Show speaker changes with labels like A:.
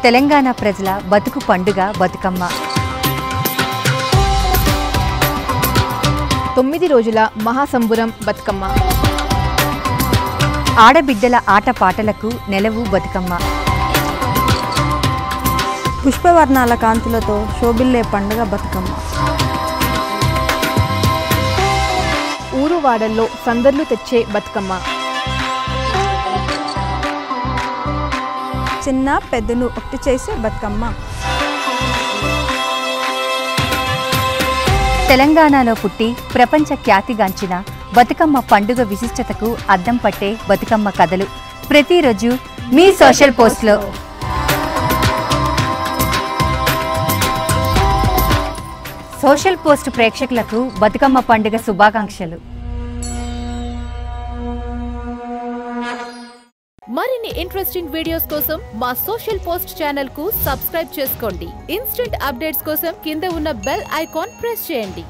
A: తెలంగాణ ప్రజల బతుకు పండుగ బతుకమ్మ
B: తొమ్మిది రోజుల మహాసంబురం బతుకమ్మ
A: ఆడబిడ్డల ఆటపాటలకు నెలవు బతుకమ్మ
C: పుష్పవర్ణాల కాంతులతో శోభిల్లే పండుగ బతుకమ్మ
B: ఊరు వాడల్లో సందర్లు తెచ్చే బతుకమ్మ
C: చిన్న పెద్దను ఒకటి చేసే బతుకమ్మ
A: తెలంగాణలో పుట్టి ప్రపంచ ఖ్యాతిగాంచిన బతుకమ్మ పండుగ విశిష్టతకు అద్దం పట్టే బతుకమ్మ కథలు ప్రతిరోజు మీ సోషల్ పోస్ట్లో సోషల్ పోస్ట్ ప్రేక్షకులకు బతుకమ్మ పండుగ శుభాకాంక్షలు
D: మరిన్ని ఇంట్రెస్టింగ్ వీడియోస్ కోసం మా సోషల్ పోస్ట్ ఛానల్ కు సబ్స్క్రైబ్ చేసుకోండి ఇన్స్టెంట్ అప్డేట్స్ కోసం కింద ఉన్న బెల్ ఐకాన్ ప్రెస్ చేయండి